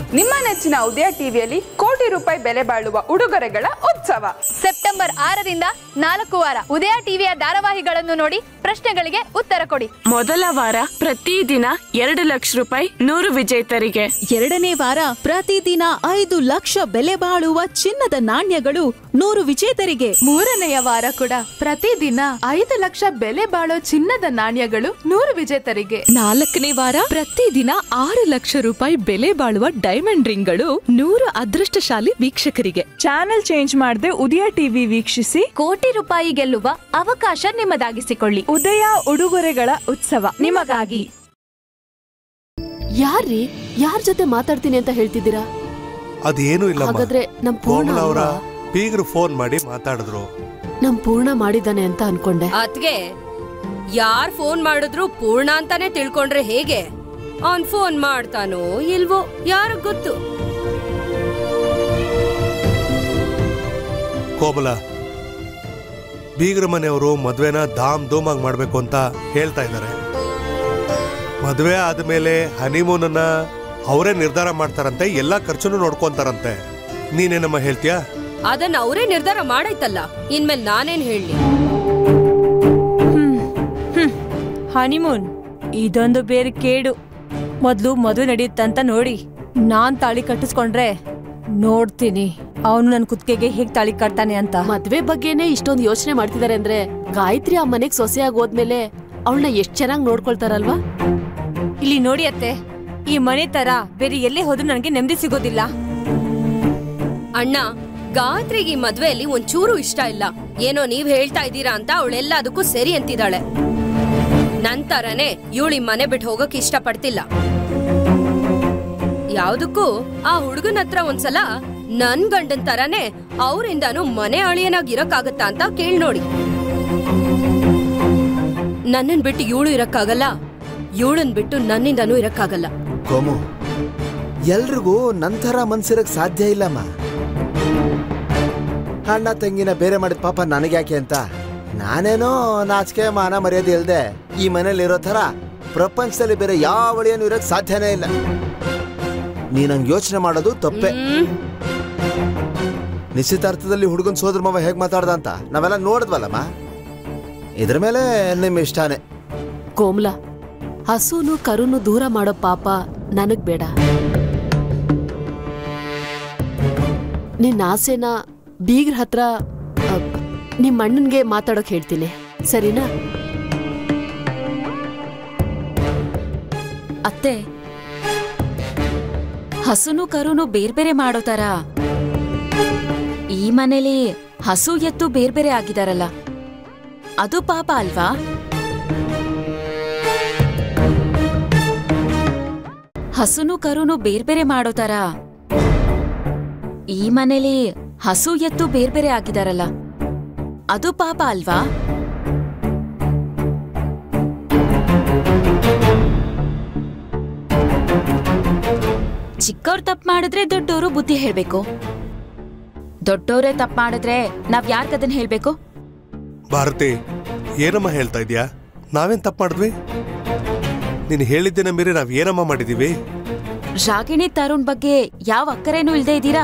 ನಿಮ್ಮ ನೆಚ್ಚಿನ ಉದಯ ಟಿವಿಯಲ್ಲಿ ಕೋಟಿ ರೂಪಾಯಿ ಬೆಲೆ ಬಾಳುವ ಉಡುಗೊರೆಗಳ ಉತ್ಸವ ಸೆಪ್ಟೆಂಬರ್ ಆರರಿಂದ ನಾಲ್ಕು ವಾರ ಉದಯ ಟಿವಿಯ ಧಾರಾವಾಹಿಗಳನ್ನು ನೋಡಿ ಪ್ರಶ್ನೆಗಳಿಗೆ ಉತ್ತರ ಕೊಡಿ ಮೊದಲ ವಾರ ಪ್ರತಿದಿನ ಎರಡು ಲಕ್ಷ ರೂಪಾಯಿ ನೂರು ವಿಜೇತರಿಗೆ ಎರಡನೇ ವಾರ ಪ್ರತಿದಿನ ಐದು ಲಕ್ಷ ಬೆಲೆ ಬಾಳುವ ಚಿನ್ನದ ನಾಣ್ಯಗಳು ನೂರು ವಿಜೇತರಿಗೆ ಮೂರನೆಯ ವಾರ ಕೂಡ ಪ್ರತಿದಿನ ಐದು ಲಕ್ಷ ಬೆಲೆ ಬಾಳೋ ಚಿನ್ನದ ನಾಣ್ಯಗಳು ನೂರು ವಿಜೇತರಿಗೆ ನಾಲ್ಕನೇ ವಾರ ಪ್ರತಿದಿನ ಆರು ಲಕ್ಷ ರೂಪಾಯಿ ಬೆಲೆ ಬಾಳುವ ಡೈಮಂಡ್ ರಿಂಗ್ಗಳು ನೂರು ಅದೃಷ್ಟಶಾಲಿ ವೀಕ್ಷಕರಿಗೆ ಚಾನೆಲ್ ಚೇಂಜ್ ಮಾಡದೆ ಉದಯ ಟಿವಿ ವೀಕ್ಷಿಸಿ ಕೋಟಿ ರೂಪಾಯಿ ಗೆಲ್ಲುವ ಅವಕಾಶ ನಿಮ್ಮದಾಗಿಸಿಕೊಳ್ಳಿ ಉದಯ ಉಡುಗೊರೆಗಳ ಉತ್ಸವ ನಿಮಗಾಗಿ ಯಾರ್ರೀ ಯಾರ್ ಜೊತೆ ಮಾತಾಡ್ತೀನಿ ಅಂತ ಹೇಳ್ತಿದ್ದೀರಾ ಅದೇನು ಇಲ್ಲಮ್ಮ ಹಾಗಾದ್ರೆ ನಮ್ ಪೂರ್ಣ ಕೋಮಲ ಅವರ ಅಲ್ವಾ? ಬೀಗರು ಫೋನ್ ಮಾಡಿ ಮಾತಾಡಿದ್ರು ನಮ್ ಪೂರ್ಣ ಮಾಡಿದ್ದಾನೆ ಅಂತ ಅನ್ಕೊಂಡೆ ಅದ್ಗೆ ಯಾರ್ ಫೋನ್ ಮಾಡಿದ್ರು ಪೂರ್ಣ ಅಂತಾನೆ ತಿಳ್ಕೊಂಡ್ರೆ ಹೇಗೆ ಅವ್ನ್ ಫೋನ್ ಮಾಡ್ತಾನೋ ಇಲ್ವೋ ಯಾರ ಗೊತ್ತು ಕೋಮಲ ಬೀಗರ ಮನೆಯವರು ಮದ್ವೆನ ಧಾಮ್ ಧೂಮಾಗಿ ಮಾಡ್ಬೇಕು ಅಂತ ಹೇಳ್ತಾ ಇದ್ದಾರೆ ಮದ್ವೆ ಆದ್ಮೇಲೆ ಹನಿಮೂನನ್ನ ಅವರೇ ನಿರ್ಧಾರ ಮಾಡ್ತಾರಂತೆ ಎಲ್ಲಾ ಖರ್ಚುನು ನೋಡ್ಕೊಂತಾರಂತೆ ನೀನೇನಮ್ಮ ಹೇಳ್ತೀಯಾ ಅದನ್ನ ಅವರೇ ನಿರ್ಧಾರ ಮಾಡೈತಲ್ಲ ಇನ್ಮೇಲೆ ನಾನೇನ್ ಹೇಳಿ ಹನಿಮೂನ್ ಇದೊಂದು ಬೇರೆ ಕೇಡು ಮೊದ್ಲು ಮದುವೆ ನಡೆಯುತ್ತಂತ ನೋಡಿ ನಾನ್ ತಾಳಿ ಕಟ್ಟಿಸ್ಕೊಂಡ್ರೆ ನೋಡ್ತೀನಿ ಅವನು ನನ್ನ ಕುತ್ತಿಗೆಗೆ ಹೇಗ್ ತಾಳಿ ಕಟ್ತಾನೆ ಅಂತ ಮದ್ವೆ ಬಗ್ಗೆನೇ ಇಷ್ಟೊಂದು ಯೋಚನೆ ಮಾಡ್ತಿದ್ದಾರೆ ಅಂದ್ರೆ ಗಾಯತ್ರಿ ಆ ಮನೆಗ್ ಸೊಸೆಯಾಗಿ ಹೋದ್ಮೇಲೆ ಅವಳನ್ನ ಎಷ್ಟ್ ಚೆನ್ನಾಗಿ ನೋಡ್ಕೊಳ್ತಾರಲ್ವಾ ಇಲ್ಲಿ ನೋಡಿ ಅತ್ತೆ ಈ ಮನೆ ತರ ಬೇರೆ ಎಲ್ಲೇ ಹೋದ್ರೂ ನನಗೆ ನೆಮ್ಮದಿ ಸಿಗೋದಿಲ್ಲ ಅಣ್ಣ ಗಾಯತ್ರಿಗೆ ಈ ಮದ್ವೆಯಲ್ಲಿ ಒಂಚೂರು ಇಷ್ಟ ಇಲ್ಲ ಏನೋ ನೀವ್ ಹೇಳ್ತಾ ಇದ್ದೀರಾ ಅಂತ ಅವಳೆಲ್ಲದಕ್ಕೂ ಸರಿ ಅಂತಿದ್ದಾಳೆ ನಂತರನೇ ಇವಳು ಈ ಮನೆ ಬಿಟ್ಟು ಹೋಗಕ್ ಇಷ್ಟ ಪಡ್ತಿಲ್ಲ ಯಾವ್ದಕ್ಕೂ ಆ ಹುಡುಗನ ಹತ್ರ ಒಂದ್ಸಲ ನನ್ ಗಂಡನ್ ತರಾನೇ ಅವರಿಂದಾನು ಮನೆ ಅಳಿಯನಾಗ್ ಇರಕ್ಕಾಗತ್ತಾ ಅಂತ ಕೇಳ್ ನೋಡಿ ನನ್ನನ್ ಬಿಟ್ಟು ಇವಳು ಇರಕ್ಕಾಗಲ್ಲ ಇವಳನ್ ಬಿಟ್ಟು ನನ್ನಿಂದನೂ ಇರಕ್ಕಾಗಲ್ಲ ಕೋಮು ಎಲ್ರಿಗೂ ನಂತರ ಮನ್ಸಿರಕ್ ಸಾಧ್ಯ ಇಲ್ಲಮ್ಮ ಅಣ್ಣ ತಂಗಿನ ಬೇರೆ ಮಾಡಿದ ಪಾಪ ನನಗ್ಯಾಕೆ ಅಂತ ನಾನೇನೋ ನಾಚಿಕೆ ಮಾನ ಮರ್ಯಾದೆ ಇಲ್ದೆ ಈ ಮನೇಲಿ ಇರೋ ಥರ ಪ್ರಪಂಚದಲ್ಲಿ ಬೇರೆ ಯಾವ ಒಳಿಯನು ಇರಕ್ ಸಾಧ್ಯನೇ ಇಲ್ಲ ನೀನಂಗ್ ಯೋಚನೆ ಮಾಡೋದು ತಪ್ಪೆ ನಿಶ್ಚಿತಾರ್ಥದಲ್ಲಿ ಹುಡುಗನ್ ಸೋದರ ಮಾವ ಹೇಗ್ ಮಾತಾಡ್ದ ಅಂತ ನಾವೆಲ್ಲ ನೋಡಿದ್ವಲ್ಲಮ್ಮ ಇದ್ರ ಮೇಲೆ ನಿಮ್ ಇಷ್ಟಾನೇ ಕೋಮಲ ಹಸುನು ಕರುನು ದೂರ ಮಾಡೋ ಪಾಪ ನನಗ್ ಬೇಡ ನಿನ್ನ ಆಸೆನ ಬೀಗ್ರ ಹತ್ರ ಅ, ನಿಮ್ ಅಣ್ಣನ್ಗೆ ಮಾತಾಡೋಕ್ ಹೇಳ್ತೀನಿ ಸರಿನಾ ಅತ್ತೆ ಹಸುನು ಕರುನು ಬೇರೆ ಬೇರೆ ಮಾಡೋ ತರ ಈ ಮನೇಲಿ ಹಸು ಎತ್ತು ಬೇರೆ ಬೇರೆ ಆಗಿದಾರಲ್ಲ ಅದು ಪಾಪ ಅಲ್ವಾ ಹಸುನು ಕರುನು ಬೇರೆ ಬೇರೆ ಮಾಡೋ ತರ ಈ ಮನೇಲಿ ಹಸು ಎತ್ತು ಬೇರೆ ಬೇರೆ ಆಗಿದಾರಲ್ಲ ಅದು ಪಾಪ ಅಲ್ವಾ ಚಿಕ್ಕವ್ರು ತಪ್ಪು ಮಾಡಿದ್ರೆ ದೊಡ್ಡವರು ಬುದ್ಧಿ ಹೇಳ್ಬೇಕು ದೊಡ್ಡವರೇ ತಪ್ಪು ಮಾಡಿದ್ರೆ ನಾವ್ ಯಾರ್ಗ್ ಅದನ್ನ ಹೇಳ್ಬೇಕು ಭಾರತಿ ಏನಮ್ಮ ಹೇಳ್ತಾ ಇದೀಯಾ ನಾವೇನ್ ತಪ್ಪು ಮಾಡಿದ್ವಿ ನೀನು ಹೇಳಿದ್ದೇನ ಮೀರಿ ನಾವ್ ಏನಮ್ಮ ಮಾಡಿದೀವಿ ರಾಗಿಣಿ ತರುಣ್ ಬಗ್ಗೆ ಯಾವ ಅಕ್ಕರೇನೂ ಇಲ್ದೇ ಇದ್ದೀರಾ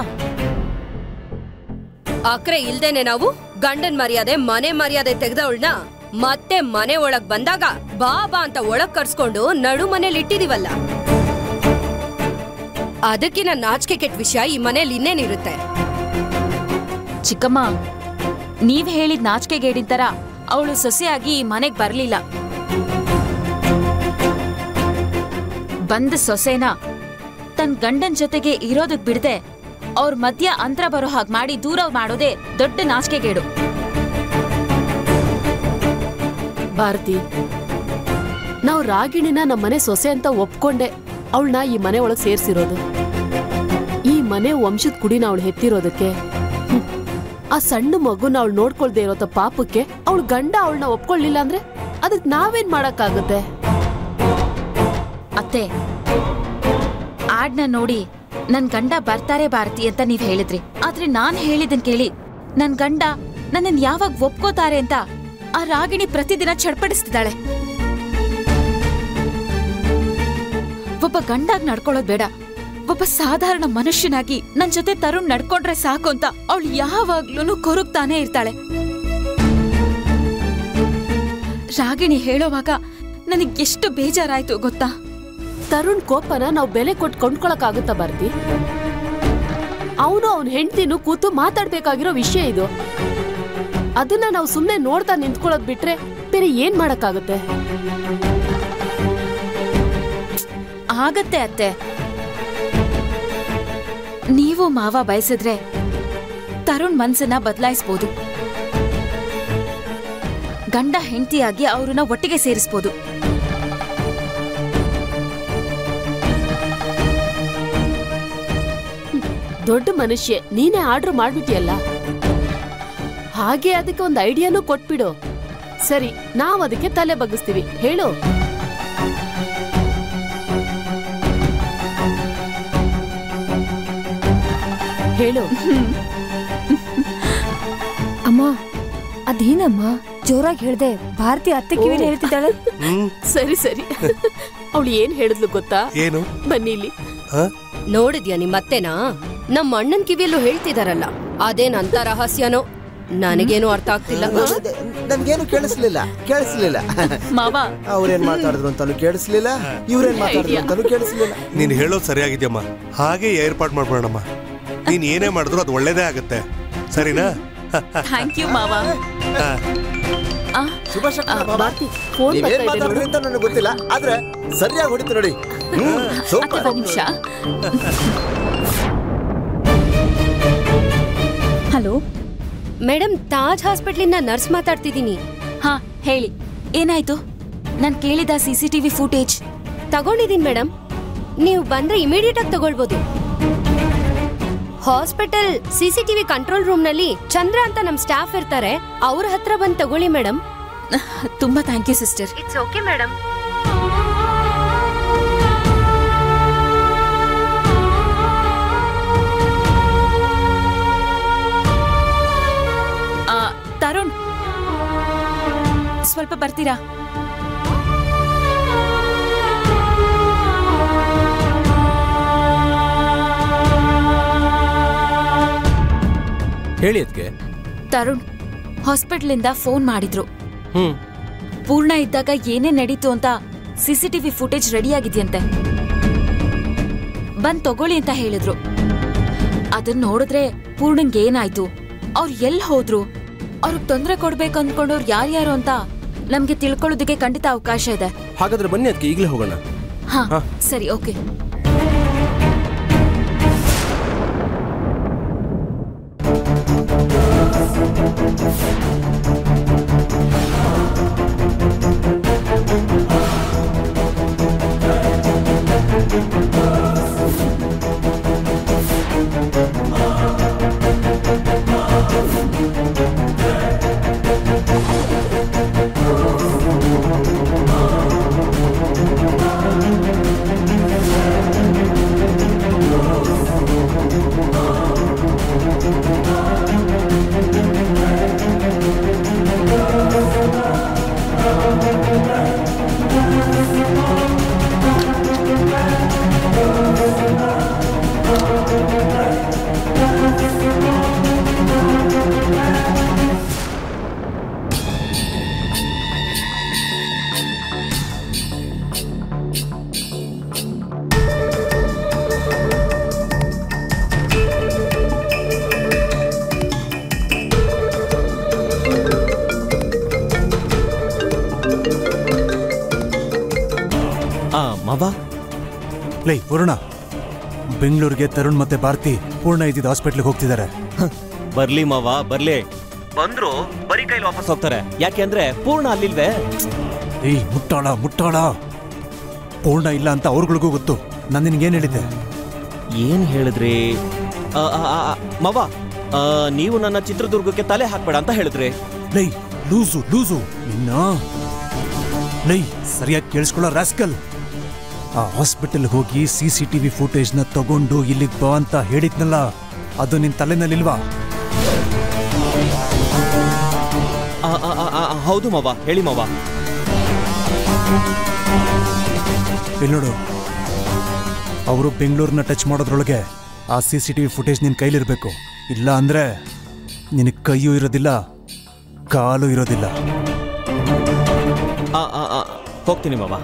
ಅಕ್ರೆ ಇಲ್ದೇನೆ ನಾವು ಗಂಡನ್ ಮರ್ಯಾದೆ ಮನೆ ಮರ್ಯಾದೆ ತೆಗ್ದವಳನ್ನ ಮತ್ತೆ ಮನೆ ಒಳಗ್ ಬಂದಾಗ ಬಾಬಾ ಅಂತ ಒಳಗ್ ಕರ್ಸ್ಕೊಂಡು ನಡು ಮನೇಲಿ ಇಟ್ಟಿದೀವಲ್ಲ ಅದಕ್ಕಿನ ನಾಚಿಕೆ ಕೆಟ್ಟ ವಿಷಯ ಈ ಮನೇಲಿ ಇನ್ನೇನಿರುತ್ತೆ ಚಿಕ್ಕಮ್ಮ ನೀವ್ ಹೇಳಿದ್ ನಾಚಿಕೆಗೇಡಿನ ತರ ಅವಳು ಸೊಸೆಯಾಗಿ ಈ ಮನೆಗ್ ಬರ್ಲಿಲ್ಲ ಬಂದ ಸೊಸೆನ ತನ್ ಗಂಡನ್ ಜೊತೆಗೆ ಇರೋದಕ್ ಬಿಡದೆ ಅವ್ರ ಮಧ್ಯ ಅಂತರ ಬರೋ ಹಾಗೆ ಮಾಡಿ ದೂರ ಮಾಡೋದೇ ದೊಡ್ಡ ನಾಚಿಕೆಗೇಡು ಭಾರತಿ ನಾವು ರಾಗಿಣಿನ ನಮ್ಮನೆ ಸೊಸೆ ಅಂತ ಒಪ್ಕೊಂಡೆ ಅವಳನ್ನ ಈ ಮನೆ ಒಳಗ್ ಸೇರ್ಸಿರೋದು ಈ ಮನೆ ವಂಶದ ಕುಡಿನ ಅವಳು ಹೆತ್ತಿರೋದಕ್ಕೆ ಹ್ಮ್. ಆ ಸಣ್ಣ ಮಗುನ ಅವಳು ನೋಡ್ಕೊಳ್ದೆ ಇರೋತ ಪಾಪಕ್ಕೆ ಅವಳ ಗಂಡ ಅವಳನ್ನ ಒಪ್ಕೊಳ್ಳಿಲ್ಲ ಅಂದ್ರೆ ಅದಕ್ ನಾವೇನ್ ಮಾಡಕ್ಕಾಗುತ್ತೆ ಅತ್ತೆ ಆಡ್ನ ನೋಡಿ ನನ್ ಗಂಡ ಬರ್ತಾರೆ ಭಾರತಿ ಅಂತ ನೀವ್ ಹೇಳಿದ್ರಿ ಆದ್ರೆ ನಾನ್ ಹೇಳಿದನ್ ಕೇಳಿ ನನ್ ಗಂಡ ನನ್ನನ್ ಯಾವಾಗ ಒಪ್ಕೋತಾರೆ ಅಂತ ಆ ರಾಗಿಣಿ ಪ್ರತಿದಿನ ಚಡ್ಪಡಿಸ್ತಿದ್ದಾಳೆ ಒಬ್ಬ ಗಂಡಾಗ್ ನಡ್ಕೊಳ್ಳೋದ್ ಬೇಡ ಒಬ್ಬ ಸಾಧಾರಣ ಮನುಷ್ಯನಾಗಿ ನನ್ ಜೊತೆ ತರುಣ್ ನಡ್ಕೊಂಡ್ರೆ ಸಾಕು ಅಂತ ಅವಳು ಯಾವಾಗ್ಲೂ ಕೊರಗ್ತಾನೆ ಇರ್ತಾಳೆ ರಾಗಿಣಿ ಹೇಳೋವಾಗ ನನಗೆ ಎಷ್ಟು ಬೇಜಾರಾಯ್ತು ಗೊತ್ತಾ ತರುಣ್ ಕೋಪನ ನಾವು ಬೆಲೆ ಕೊಟ್ಟು ಕೊಂಡ್ಕೊಳಕ್ಕಾಗುತ್ತಾ ಭಾರತಿ ಅವನು ಅವನ ಹೆಂಡತಿನೂ ಕೂತು ಮಾತಾಡ್ಬೇಕಾಗಿರೋ ವಿಷಯ ಇದು ಅದನ್ನ ನಾವು ಸುಮ್ನೆ ನೋಡ್ತಾ ನಿಂತ್ಕೊಳ್ಳೋದ್ ಬಿಟ್ರೆ ಬೇರೆ ಏನ್ ಮಾಡಕ್ಕಾಗುತ್ತೆ ಆಗತ್ತೆ ಅತ್ತೆ ನೀವು ಮಾವ ಬಯಸಿದ್ರೆ ತರುಣ್ ಮನ್ಸನ್ನ ಬದಲಾಯಿಸ್ಬೋದು ಗಂಡ ಹೆಂಡತಿಯಾಗಿ ಅವ್ರನ್ನ ಒಟ್ಟಿಗೆ ಸೇರಿಸ್ಬೋದು ದೊಡ್ಡ ಮನುಷ್ಯ ನೀನೇ ಆರ್ಡರ್ ಮಾಡ್ಬಿಟ್ಟಿಯಲ್ಲ ಹಾಗೆ ಅದಕ್ಕೆ ಒಂದು ಐಡಿಯಾನು ಕೊಟ್ಬಿಡು ಸರಿ ನಾವ್ ಅದಕ್ಕೆ ತಲೆ ಬಗ್ಗಿಸ್ತೀವಿ ಹೇಳು ಹೇಳು ಅಮ್ಮ ಅದೇನಮ್ಮ ಜೋರಾಗಿ ಹೇಳ್ದೆ ಭಾರತಿ ಅತ್ತೆ ಕಿವಿಲಿ ಹೇಳ್ತಿದ್ದಾಳೆ ಹ್ಮ್ ಸರಿ ಸರಿ ಅವಳು ಏನ್ ಹೇಳಿದ್ಲು ಗೊತ್ತಾ ಏನು ಬನ್ನಿ ಇಲ್ಲಿ ಹ? ನೋಡಿದ್ಯಾ ನಿಮ್ಮತ್ತೆನಾ ನಮ್ಮ ಅಣ್ಣನ್ ಕಿವಿಯಲ್ಲೂ ಹೇಳ್ತಿದಾರಲ್ಲ ಅದೇನ್ ಅಂತ ರಹಸ್ಯನೋ ನನಗೇನು ಅರ್ಥ ಆಗ್ತಿಲ್ಲ ನನ್ಗೇನು ಕೇಳಿಸ್ಲಿಲ್ಲ ಕೇಳಿಸ್ಲಿಲ್ಲ ಮಾವ ಅವ್ರೇನ್ ಮಾತಾಡಿದ್ರು ಅಂತಾನು ಕೇಳಿಸ್ಲಿಲ್ಲ ಇವ್ರೇನ್ ಮಾತಾಡಿದ್ರು ಅಂತಾನು ಕೇಳಿಸ್ಲಿಲ್ಲ ನೀನ್ ಹೇಳೋದು ಸರಿಯಾಗಿದ್ಯಮ್ಮ ಹಾಗೆ ಏರ್ಪಾಟ್ ಮಾಡ್ಬಿಡೋಣಮ್ಮ ನೀನ್ ಏನೇ ಮಾಡಿದ್ರು ಅದು ಒಳ್ಳೇದೇ ಆಗುತ್ತೆ ಸರಿನಾ ಥ್ಯಾಂಕ್ ಯು ಮಾವ ಆ, ಶುಭ ಶಕ್ತಿ ಬಾಬಾ. ಭಾರತಿ ಫೋನ್ ನೀವೇನ್ ಬರ್ತಾ ಇದೆ ಮಾತಾಡಿದ್ರಿ ನೋಡು. ಅಂತ ನನಗೆ ಗೊತ್ತಿಲ್ಲ ಆದ್ರೆ ಸರಿಯಾಗಿ ಹೊಡಿತು ನೋಡಿ ಹ್ಮ್, ಅತ್ತೆ ಸೂಪರ್ ಒಂದ್ ನಿಮಿಷ ಹಲೋ ಮೇಡಮ್ ತಾಜ್ ಹಾಸ್ಪಿಟ್ಲಿಂದ ನರ್ಸ್ ಮಾತಾಡ್ತಿದ್ದೀನಿ ಹಾ ಹೇಳಿ ಏನಾಯ್ತು ನಾನ್ ಕೇಳಿದ ಸಿ ಸಿ ಟಿವಿ ಫುಟೇಜ್ ತಗೊಂಡಿದ್ದೀನಿ ಮೇಡಮ್ ನೀವು ಬಂದ್ರೆ ಇಮಿಡಿಯೇಟ್ ಆಗಿ ತಗೊಳ್ಬೋದು ಹಾಸ್ಪಿಟಲ್ ಸಿಸಿಟಿವಿ ಕಂಟ್ರೋಲ್ ರೂಮ್ ನಲ್ಲಿ ಚಂದ್ರ ಅಂತ ನಮ್ ಸ್ಟಾಫ್ ಇರ್ತಾರೆ ಅವ್ರ ಹತ್ರ ಬಂದ್ ತಗೊಳ್ಳಿ ಮೇಡಮ್ ತುಂಬಾ thank you sister it's okay madam Tarun ಸ್ವಲ್ಪ ಬರ್ತೀರಾ ಹೇಳಿ ಅದಕ್ಕೆ ತರುಣ್ ಹಾಸ್ಪಿಟ್ಲಿಂದ ಫೋನ್ ಮಾಡಿದ್ರು ಹ್ಮ್ ಪೂರ್ಣ ಇದ್ದಾಗ ಏನೇ ನಡೀತು ಅಂತ ಸಿಸಿಟಿವಿ ಫುಟೇಜ್ ರೆಡಿ ಆಗಿದ್ಯಂತೆ ಬಂದ್ ತಗೊಳ್ಳಿ ಅಂತ ಹೇಳಿದ್ರು ಅದನ್ನ ನೋಡಿದ್ರೆ ಪೂರ್ಣಂಗ್ ಏನಾಯ್ತು ಅವ್ರು ಎಲ್ ಹೋದ್ರು ಅವ್ರಿಗೆ ತೊಂದರೆ ಕೊಡ್ಬೇಕು ಅಂದ್ಕೊಂಡವ್ರು ಯಾರ್ಯಾರು ಅಂತ ನಮ್ಗೆ ತಿಳ್ಕೊಳ್ಳೋದಕ್ಕೆ ಖಂಡಿತ ಅವಕಾಶ ಇದೆ ಹಾಗಾದ್ರೆ ಬನ್ನಿ ಅದಕ್ಕೆ ಈಗಲೇ ಹೋಗೋಣ ಹಾ ಹಾ. ಸರಿ ಓಕೆ ಆ ಮವ ಲೈ ಪೂರ್ಣ ಬೆಂಗಳೂರಿಗೆ ತರುಣ್ ಮತ್ತೆ ಭಾರತಿ ಪೂರ್ಣ ಇದ್ದಿದ್ದ ಹಾಸ್ಪಿಟ್ಲಿಗೆ ಹೋಗ್ತಿದ್ದಾರೆ ಬರ್ಲಿ ಮವ ಬರ್ಲಿ ಬಂದ್ರು ಬರೀ ಕೈಲಿ ವಾಪಸ್ ಹೋಗ್ತಾರೆ ಯಾಕೆಂದ್ರೆ ಪೂರ್ಣ ಅಲ್ಲಿಲ್ವೇ ಏಯ್ ಮುಟ್ಟಾಳ ಮುಟ್ಟಾಳ ಪೂರ್ಣ ಇಲ್ಲ ಅಂತ ಅವ್ರಗಳಿಗೂ ಗೊತ್ತು ನಾನು ನಿನಗೇನು ಹೇಳಿದ್ದೆ ಏನ್ ಹೇಳಿದ್ರಿ ಆ, ಆ, ಆ, ಆ, ಮವ ಆ, ನೀವು ನನ್ನ ಚಿತ್ರದುರ್ಗಕ್ಕೆ ತಲೆ ಹಾಕ್ಬೇಡ ಅಂತ ಹೇಳಿದ್ರಿ ಲೈ ಲೂಸು ಲೂಸು ನಿನ್ನ ಲೈ ಸರಿಯಾಗಿ ಕೇಳಿಸ್ಕೊಳ್ಳೋ ರಾಸ್ಕಲ್ ಆ ಹಾಸ್ಪಿಟಲ್ ಹೋಗಿ ಸಿ ಸಿ ಟಿ ವಿ ಫುಟೇಜ್ನ ತಗೊಂಡು ಇಲ್ಲಿಗೆ ಬಾ ಅಂತ ಹೇಳಿದ್ನಲ್ಲ ಅದು ನಿನ್ ತಲೆನಲ್ಲಿಲ್ವಾ ಆ, ಆ, ಆ, ಆ, ಹೌದು ಮವ ಹೇಳಿ ಮವ ಇಲ್ಲಿ ನೋಡು ಅವರು ಬೆಂಗಳೂರನ್ನ ಟಚ್ ಮಾಡೋದ್ರೊಳಗೆ ಆ C C T V footage ನಿನ್ನ ಕೈಲಿರಬೇಕು ಇಲ್ಲ ಅಂದರೆ ನಿನಗೆ ಕೈಯೂ ಇರೋದಿಲ್ಲ ಕಾಲು ಇರೋದಿಲ್ಲ ಆ, ಆ, ಆ, ಹೋಗ್ತೀನಿ ಮಾವ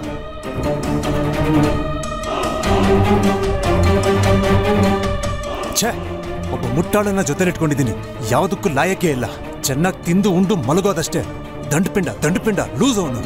ಛೇ ಒಬ್ಬ ಮುಟ್ಟಾಳನ್ನ ಜೊತೆಲಿಟ್ಕೊಂಡಿದ್ದೀನಿ ಯಾವುದಕ್ಕೂ ಲಾಯಕ್ಕೆ ಇಲ್ಲ ಚೆನ್ನಾಗಿ ತಿಂದು ಉಂಡು ಮಲಗೋದಷ್ಟೇ ದಂಡಪಿಂಡ ದಂಡಪಿಂಡ ಲೂಸ್ ಅವನು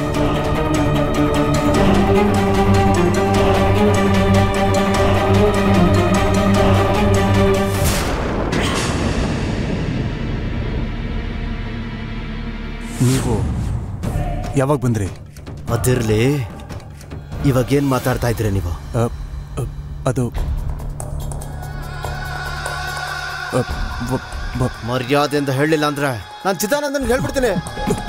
ನೀವು ಯಾವಾಗ ಬಂದ್ರಿ ಅದಿರ್ಲಿ ಇವಾಗ ಏನ್ ಮಾತಾಡ್ತಾ ಇದ್ದೀರಾ ನೀವು ಅ, ಅ, ಅದು ಅ, ಬ- ಬ- ಮರ್ಯಾದೆಯಿಂದ ಹೇಳಿಲ್ಲ ಅಂದ್ರೆ ನಾನು ಚಿದಾನಂದನ್ ಹೇಳ್ಬಿಡ್ತೀನಿ